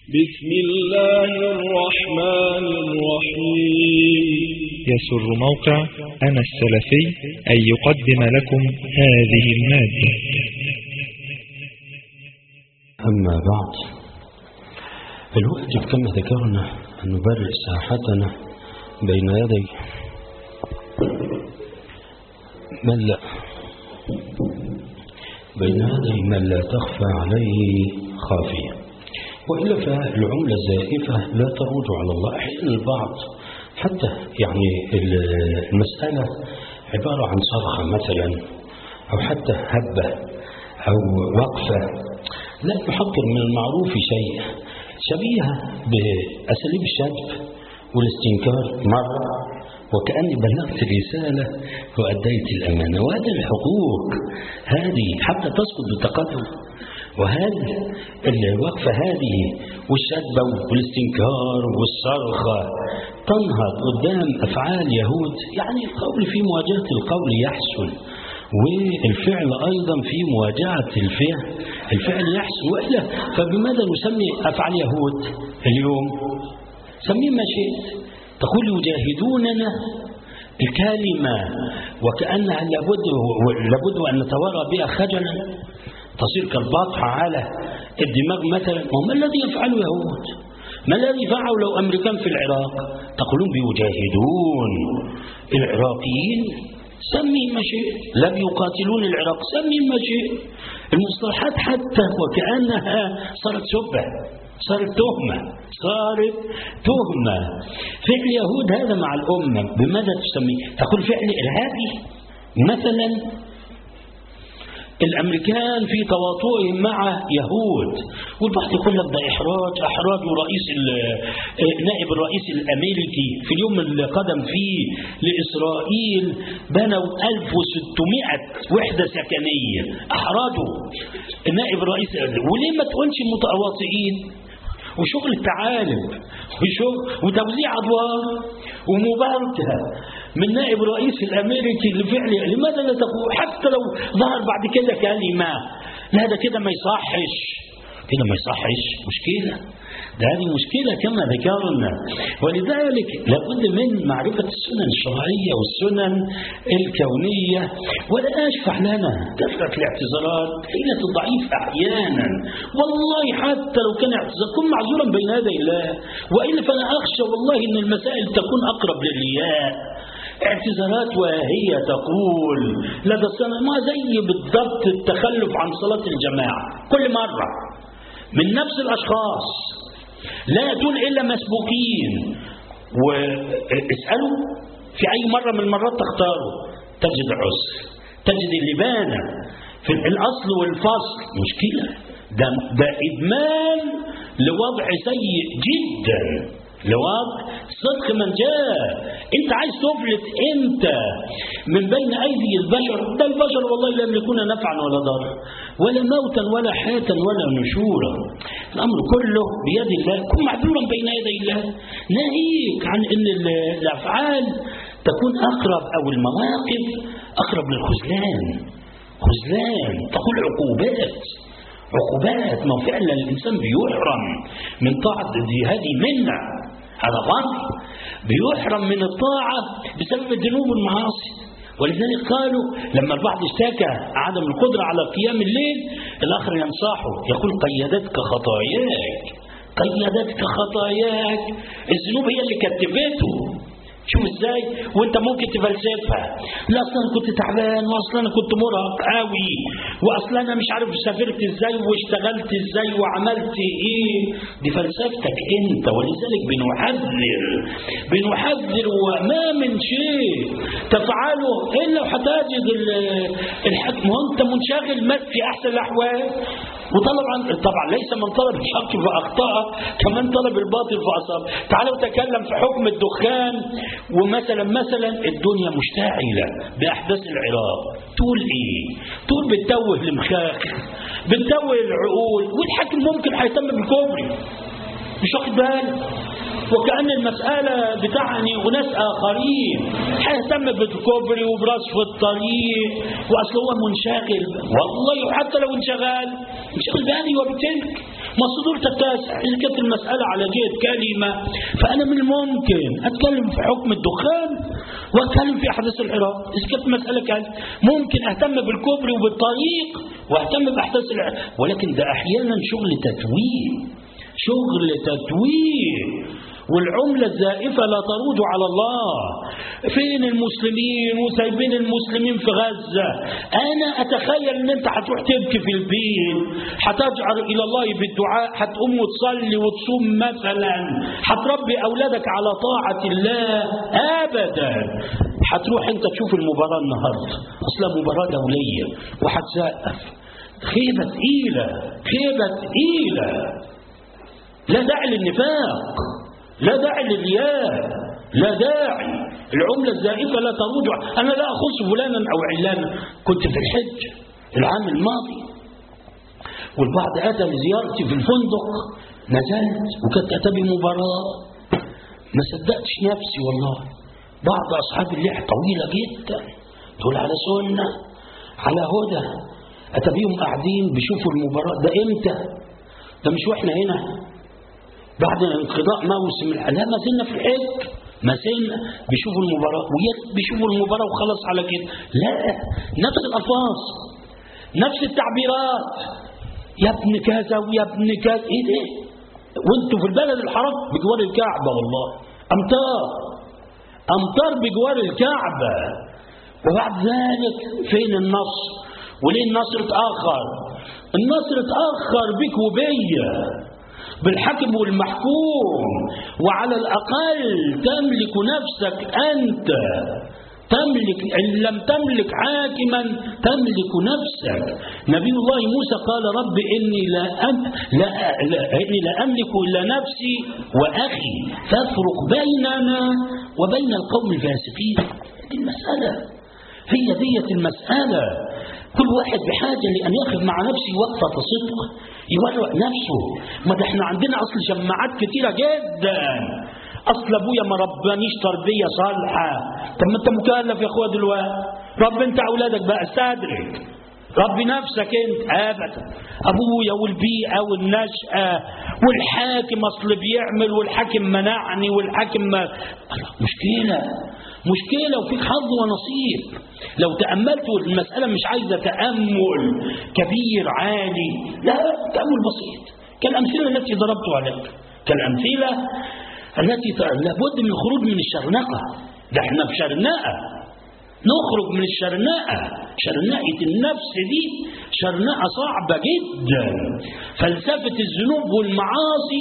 بسم الله الرحمن الرحيم يسر موقع أنا السلفي أن يقدم لكم هذه المادة أما بعد الواجب كما ذكرنا أن نبرئ ساحتنا بين يدي من لا بين يدي من لا تخفى عليه خافية وإلا فالعملة الزائفة لا تعود على الله أحيانا البعض حتى يعني المسألة عبارة عن صرخة مثلا أو حتى هبة أو وقفة لا يحضر من المعروف شيء شبيهة بأساليب الشتم والاستنكار مرة وكأني بلغت الرسالة وأديت الأمانة وهذه الحقوق هذه حتى تسقط بتقدم وهذه الوقفة هذه والشدة والاستنكار والصرخة تنهض قدام أفعال يهود يعني القول في مواجهة القول يحسن والفعل أيضا في مواجهة الفعل الفعل يحسن وإلا فبماذا نسمي أفعال يهود اليوم سميه ما شئت تقول يجاهدوننا الكلمة وكأنها لابد لابد أن نتورى بها خجلا تصير كالبطحة على الدماغ مثلا وما الذي يفعله يهود ما الذي فعلوا لو أمريكان في العراق تقولون بيجاهدون العراقيين سمي ما شئت لم يقاتلون العراق سمي ما شئت المصطلحات حتى وكأنها صارت سبة صارت تهمة صارت تهمة فعل يهود هذا مع الأمة بماذا تسميه تقول فعل إرهابي مثلا الامريكان في تواطؤهم مع يهود والبعض يقول لك ده احراج احراج رئيس نائب الرئيس الامريكي في اليوم اللي قدم فيه لاسرائيل بنوا 1600 وحده سكنيه احرجوا نائب الرئيس وليه ما تقولش متواطئين وشغل التعالب وشغل وتوزيع ادوار ومباركه من نائب الرئيس الامريكي لفعل لماذا لا تقول حتى لو ظهر بعد كده كلمه لا ده كده ما يصحش كده ما يصحش مشكله ده هذه مشكله كما ذكرنا ولذلك لابد من معرفه السنن الشرعيه والسنن الكونيه ولا اشفع لنا كثره الاعتذارات حيله الضعيف احيانا والله حتى لو كان اعتذار كن معذورا بين يدي الله والا فانا اخشى والله ان المسائل تكون اقرب للرياء اعتذارات وهي تقول لدى السنة ما زي بالضبط التخلف عن صلاة الجماعة كل مرة من نفس الأشخاص لا يأتون إلا مسبوقين واسألوا في أي مرة من المرات تختاروا تجد عسر تجد اللبانة في الأصل والفصل مشكلة ده, ده إدمان لوضع سيء جدا لوضع صدق من جاء انت عايز تفلت انت من بين ايدي البشر ده البشر والله لا يملكون نفعا ولا ضرا ولا موتا ولا حياة ولا نشورا الامر كله بيد الله كن معذورا بين يدي الله ناهيك عن ان الافعال تكون اقرب او المواقف اقرب للخذلان خذلان تقول عقوبات عقوبات ما فعلا الانسان بيحرم من طاعه دي هذه منه هذا فضل بيحرم من الطاعة بسبب الذنوب والمعاصي ولذلك قالوا لما البعض اشتكى عدم القدرة على قيام الليل الآخر ينصحه يقول قيدتك خطاياك قيدتك خطاياك الذنوب هي اللي كتبته شوف ازاي وانت ممكن تفلسفها لا اصلا انا كنت تعبان واصلا انا كنت مرهق قوي واصلا انا مش عارف سافرت ازاي واشتغلت ازاي وعملت ايه دي فلسفتك انت ولذلك بنحذر بنحذر وما من شيء تفعله الا وهتجد الحكم وانت منشغل في احسن الاحوال وطبعا طبعا ليس من طلب الحق فاخطا كمان طلب الباطل فاصاب تعالوا تكلم في حكم الدخان ومثلا مثلا الدنيا مشتعله باحداث العراق تقول ايه؟ تقول بتتوه المخاخ بتتوه العقول والحاكم ممكن هيتم بالكوبري مش واخد بالك وكأن المسألة بتعني أناس آخرين هيهتم بالكوبري وبرصف الطريق وأصل هو منشغل والله حتى لو انشغل انشغل بهذه وبتلك ما صدور تتاسع إذا كانت المسألة على جهة كلمة فأنا من الممكن أتكلم في حكم الدخان وأتكلم في أحداث العراق إذا كانت المسألة كذا ممكن أهتم بالكوبري وبالطريق وأهتم بأحداث العراق ولكن ده أحيانا شغل تتويه شغل تتويه والعملة الزائفة لا تروج على الله فين المسلمين وسايبين المسلمين في غزة أنا أتخيل أن أنت هتروح تبكي في البيت هتجعل إلى الله بالدعاء هتقوم وتصلي وتصوم مثلا هتربي أولادك على طاعة الله أبدا هتروح أنت تشوف المباراة النهاردة أصلا مباراة دولية وهتسقف خيبة تقيلة خيبة تقيلة لا داعي للنفاق لا داعي للرياء لا داعي العملة الزائفة لا تروج أنا لا أخص فلانا أو علانا كنت في الحج العام الماضي والبعض أتى لزيارتي في الفندق نزلت وكانت أتى بمباراة ما صدقتش نفسي والله بعض أصحاب اللحى طويلة جدا تقول على سنة على هدى أتى بيهم قاعدين بيشوفوا المباراة ده إمتى ده مش وإحنا هنا بعد انقضاء موسم لا ما زلنا في الحج ما زلنا بيشوفوا المباراة بيشوفوا المباراة وخلص على كده لا نفس الألفاظ نفس التعبيرات يا ابن كذا ويا ابن كذا ايه ده وانتوا في البلد الحرام بجوار الكعبة والله أمطار أمطار بجوار الكعبة وبعد ذلك فين النصر وليه النصر اتأخر النصر اتأخر بك وبيا بالحكم والمحكوم وعلى الأقل تملك نفسك أنت تملك إن لم تملك حاكما تملك نفسك نبي الله موسى قال رب إني لا, أم لا, لا, إني لا أملك إلا نفسي وأخي فافرق بيننا وبين القوم الفاسقين دي المسألة هي دية المسألة كل واحد بحاجة لأن يقف مع نفسه وقفة صدق يورق نفسه ما ده احنا عندنا أصل جماعات كتيرة جدا أصل أبويا ما ربانيش تربية صالحة طب ما أنت مكلف يا أخويا دلوقتي رب أنت أولادك بقى استدرك ربي نفسك انت ابدا ابويا والبيئه والنشاه والحاكم اصل بيعمل والحاكم منعني والحاكم ما مشكله مشكله وفيك حظ ونصيب لو تاملت المساله مش عايزه تامل كبير عالي لا تامل بسيط كالامثله التي ضربت عليك كالامثله التي لابد من الخروج من الشرنقه ده احنا في شرنقه نخرج من الشرنقة شرنقة النفس دي شرنقة صعبة جدا فلسفة الذنوب والمعاصي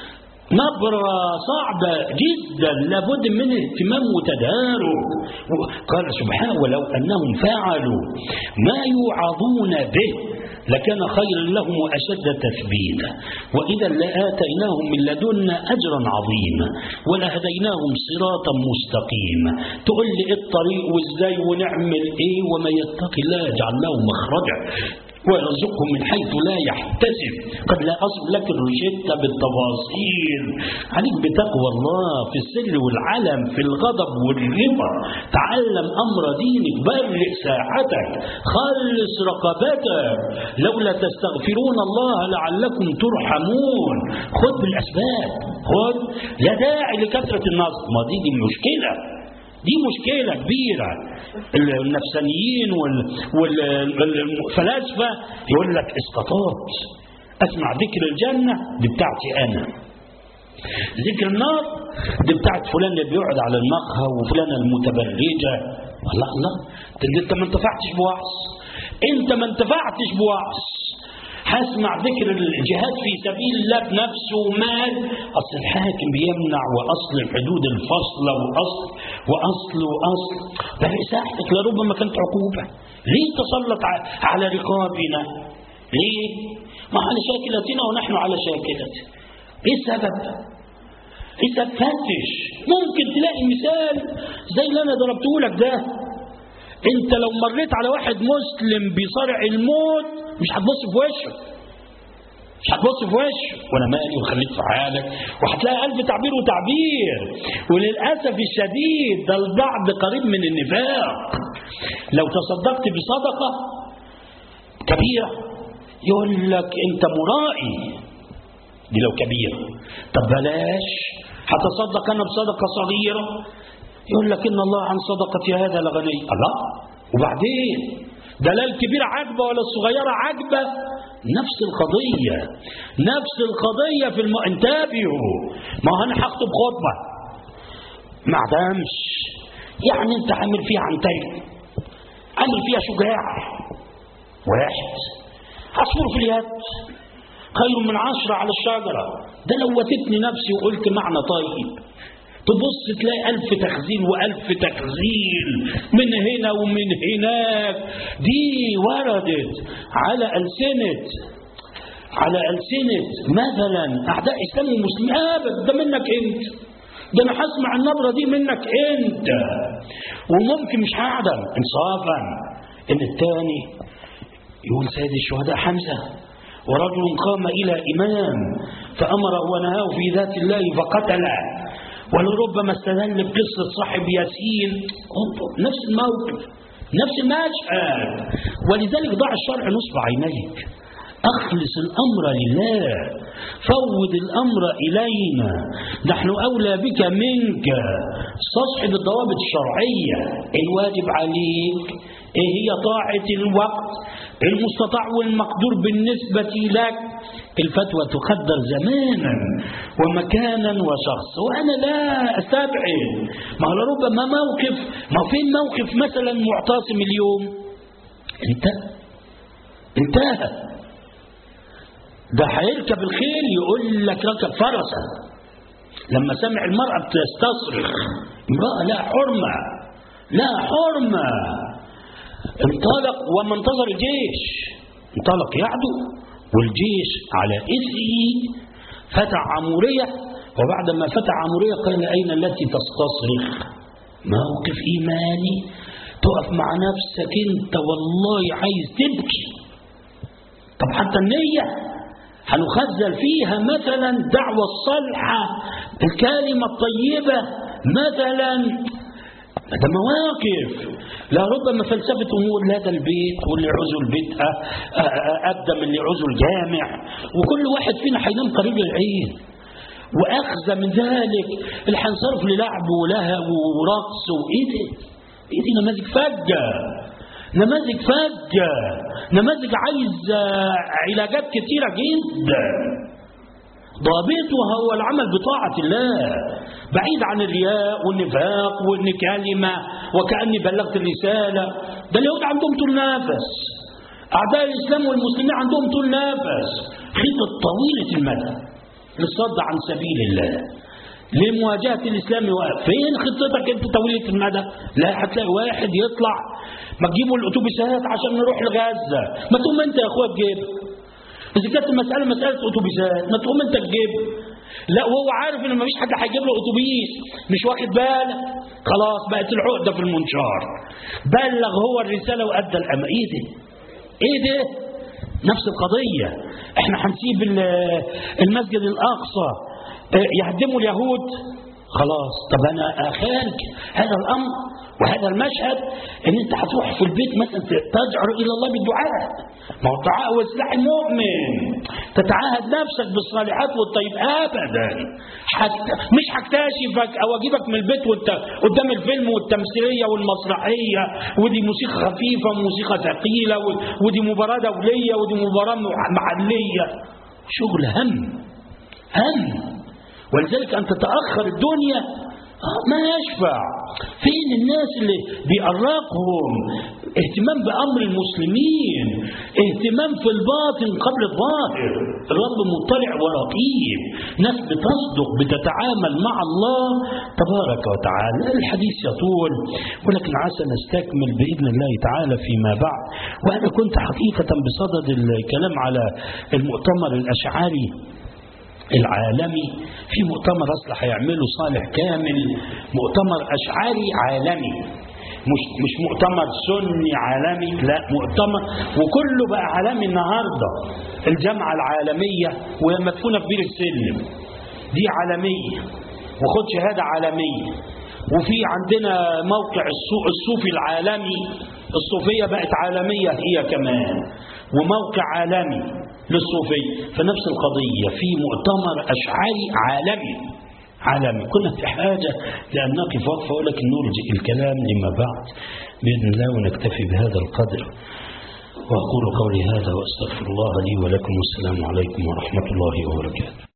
نبرة صعبة جدا لابد من اهتمام وتدارك قال سبحانه ولو أنهم فعلوا ما يوعظون به لكان خيرا لهم وأشد تثبيتا وإذا لآتيناهم من لدنا أجرا عظيما ولهديناهم صراطا مستقيما تقول لي إيه الطريق وإزاي ونعمل إيه وما يتقي الله يجعل له مخرجا ويرزقه من حيث لا يحتسب قد لا أصل لك الروشتة بالتفاصيل عليك بتقوى الله في السر والعلم في الغضب والرضا تعلم أمر دينك برئ ساعتك خلص رقبتك لولا تستغفرون الله لعلكم ترحمون خذ بالأسباب خذ لا داعي لكثرة النصر ما دي, دي مشكلة دي مشكلة كبيرة النفسانيين والفلاسفة يقول لك اسقاطات اسمع ذكر الجنة دي بتاعتي انا ذكر النار دي بتاعت فلان اللي بيقعد على المقهى وفلان المتبرجة الله الله انت ما انتفعتش بوعظ انت ما انتفعتش بوعظ هسمع ذكر الجهاد في سبيل الله بنفسه ومال اصل الحاكم بيمنع واصل حدود الفصل واصل واصل واصل ده ساحتك لربما كانت عقوبه ليه تسلط على رقابنا ليه ما على شاكلتنا ونحن على شاكلته ايه السبب اذا فتش ممكن تلاقي مثال زي اللي انا ضربته لك ده انت لو مريت على واحد مسلم بيصارع الموت مش هتبص في وشه مش هتبص في وشه وانا مالي وخليك في حالك وهتلاقي الف تعبير وتعبير وللاسف الشديد ده البعض قريب من النفاق لو تصدقت بصدقه كبيره يقول لك انت مرائي دي لو كبيرة طب بلاش هتصدق أنا بصدقة صغيرة يقول لك إن الله عن صدقة هذا لغني الله وبعدين ده لا الكبيرة عاجبة ولا الصغيرة عاجبة نفس القضية نفس القضية في الم... انتبهوا ما هو أنا هخطب خطبة ما عدمش يعني أنت عامل فيها عنتري عامل فيها شجاع واحد عصفور في اليد خير من عشرة على الشجرة ده لوتتني نفسي وقلت معنى طيب تبص تلاقي ألف تخزين وألف تخزين من هنا ومن هناك دي وردت على ألسنة على ألسنة مثلا أعداء إسلام ومسلمين أبدا ده منك أنت ده أنا هسمع النبرة دي منك أنت وممكن مش هعدم إنصافا إن الثاني يقول سيد الشهداء حمزة ورجل قام إلى إمام فأمره ونهاه في ذات الله فقتله ولربما استدل بقصة صاحب ياسين نفس الموقف نفس المشهد ولذلك ضع الشرع نصب عينيك أخلص الأمر لله فوض الأمر إلينا نحن أولى بك منك استصحب الضوابط الشرعية الواجب عليك إيه هي طاعة الوقت المستطاع والمقدور بالنسبة لك الفتوى تقدر زمانا ومكانا وشخص وأنا لا أستبعد ما هو ربما موقف ما فين موقف مثلا معتصم اليوم انتهى انتهى ده هيركب الخيل يقول لك ركب فرسا لما سمع المرأة بتستصرخ امرأة لا حرمة لا حرمة انطلق وما انتظر الجيش انطلق يعدو والجيش على إثره فتح عمورية وبعدما فتح عمورية قال أين التي تستصرخ موقف إيماني تقف مع نفسك انت والله عايز تبكي طب حتى النية هنخزل فيها مثلا دعوة الصالحة الكلمة الطيبة مثلا ده مواقف لا ربما فلسفة أمور لا ده البيت واللي يعوزوا البيت أبدى من اللي يعوزوا الجامع وكل واحد فينا هينام قريب للعين وأخذ من ذلك اللي هينصرف للعب ولهو ورقص وإيه ده؟ إيه دي نماذج فجة نماذج فجة نماذج عايز علاجات كتيرة جدا ضابطها هو العمل بطاعة الله بعيد عن الرياء والنفاق وان كلمة وكأني بلغت الرسالة ده اليهود عندهم طول نفس أعداء الإسلام والمسلمين عندهم طول نفس خطط طويلة المدى للصد عن سبيل الله لمواجهة الإسلام فين خطتك أنت طويلة المدى لا هتلاقي واحد يطلع ما تجيبوا الأتوبيسات عشان نروح لغزة ما تقوم أنت يا أخويا تجيب إذا كانت المسألة مسألة أتوبيسات ما تقوم أنت تجيب لا وهو عارف إن مفيش حد هيجيب له أتوبيس مش واخد باله خلاص بقت العقدة في المنشار بلغ هو الرسالة وأدى الأمر إيه ده؟ إيه ده؟ نفس القضية احنا هنسيب المسجد الأقصى يهدموا اليهود خلاص طب أنا أخارج هذا الأمر وهذا المشهد ان انت هتروح في البيت مثلا تدعو الى الله بالدعاء ما هو الدعاء هو سلاح المؤمن تتعاهد نفسك بالصالحات والطيب ابدا حت... مش هكتشفك او اجيبك من البيت وانت قدام الفيلم والتمثيليه والمسرحيه ودي موسيقى خفيفه وموسيقى ثقيله ودي مباراه دوليه ودي مباراه محليه شغل هم هم ولذلك ان تتاخر الدنيا ما يشفع فين الناس اللي بيأرقهم اهتمام بأمر المسلمين اهتمام في الباطن قبل الظاهر الرب مطلع ورقيب ناس بتصدق بتتعامل مع الله تبارك وتعالى الحديث يطول ولكن عسى نستكمل بإذن الله تعالى فيما بعد وأنا كنت حقيقة بصدد الكلام على المؤتمر الأشعري العالمي في مؤتمر اصل هيعمله صالح كامل مؤتمر اشعري عالمي مش مش مؤتمر سني عالمي لا مؤتمر وكله بقى عالمي النهارده الجامعه العالميه وهي مدفونه في بير السلم دي عالميه وخد شهاده عالميه وفي عندنا موقع السوق الصوفي العالمي الصوفيه بقت عالميه هي كمان وموقع عالمي للصوفي فنفس القضية في مؤتمر أشعري عالمي عالمي كنا في حاجة لأن نقف وقفة ولكن نرجئ الكلام لما بعد بإذن الله ونكتفي بهذا القدر وأقول قولي هذا وأستغفر الله لي ولكم والسلام عليكم ورحمة الله وبركاته